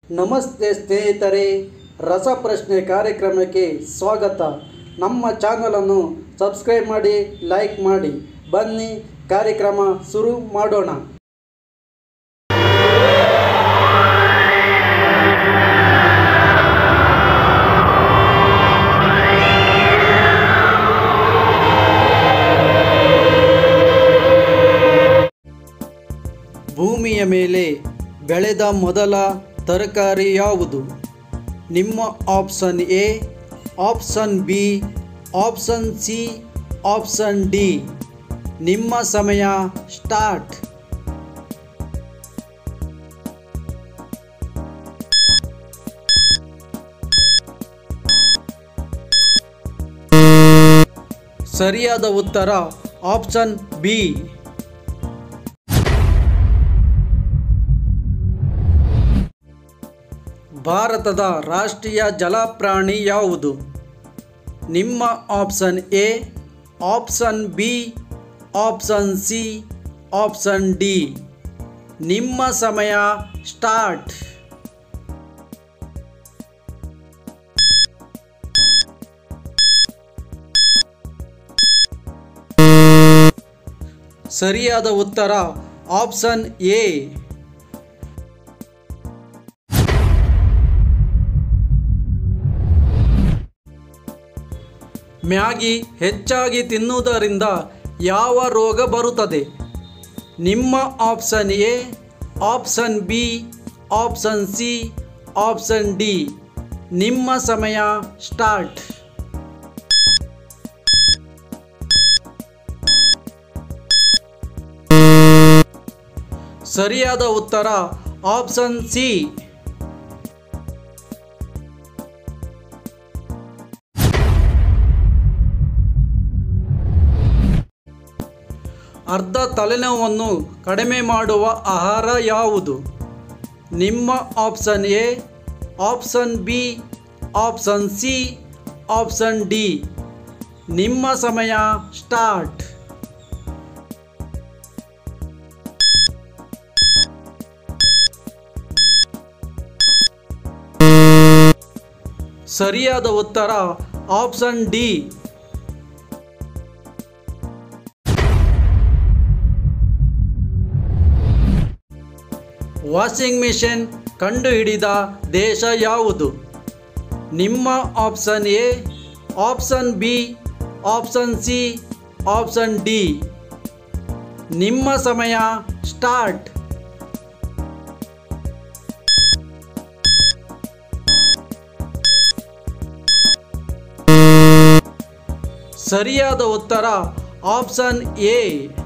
ನಮಸ್ತೆ ಸ್ನೇಹಿತರೆ ರಸಪ್ರಶ್ನೆ ಕಾರ್ಯಕ್ರಮಕ್ಕೆ ಸ್ವಾಗತ ನಮ್ಮ ಚಾನಲನ್ನು ಸಬ್ಸ್ಕ್ರೈಬ್ ಮಾಡಿ ಲೈಕ್ ಮಾಡಿ ಬನ್ನಿ ಕಾರ್ಯಕ್ರಮ ಶುರು ಮಾಡೋಣ ಭೂಮಿಯ ಮೇಲೆ ಬೆಳೆದ ಮೊದಲ ತರಕಾರಿ ಯಾವುದು ನಿಮ್ಮ option A option B option C option D ನಿಮ್ಮ ಸಮಯ ಸ್ಟಾರ್ಟ್ ಸರಿಯಾದ ಉತ್ತರ ಆಪ್ಷನ್ ಬಿ ಭಾರತದ ರಾಷ್ಟ್ರೀಯ ಜಲಪ್ರಾಣಿ ಯಾವುದು ನಿಮ್ಮ option A option B option C option D ನಿಮ್ಮ ಸಮಯ ಸ್ಟಾರ್ಟ್ ಸರಿಯಾದ ಉತ್ತರ ಆಪ್ಷನ್ ಎ ಮ್ಯಾಗಿ ಹೆಚ್ಚಾಗಿ ತಿನ್ನುವುದರಿಂದ ಯಾವ ರೋಗ ಬರುತ್ತದೆ ನಿಮ್ಮ option A option B option C option D ನಿಮ್ಮ ಸಮಯ ಸ್ಟಾರ್ಟ್ ಸರಿಯಾದ ಉತ್ತರ ಆಪ್ಷನ್ ಸಿ ಅರ್ಧ ತಲೆನೋವನ್ನು ಕಡಿಮೆ ಮಾಡುವ ಆಹಾರ ಯಾವುದು ನಿಮ್ಮ option A option B option C option D ನಿಮ್ಮ ಸಮಯ ಸ್ಟಾರ್ಟ್ ಸರಿಯಾದ ಉತ್ತರ ಆಪ್ಷನ್ ಡಿ ವಾಷಿಂಗ್ ಮಿಷಿನ್ ಕಂಡುಹಿಡಿದ ದೇಶ ಯಾವುದು ನಿಮ್ಮ option A option B option C option D ನಿಮ್ಮ ಸಮಯ ಸ್ಟಾರ್ಟ್ ಸರಿಯಾದ ಉತ್ತರ ಆಪ್ಷನ್ ಎ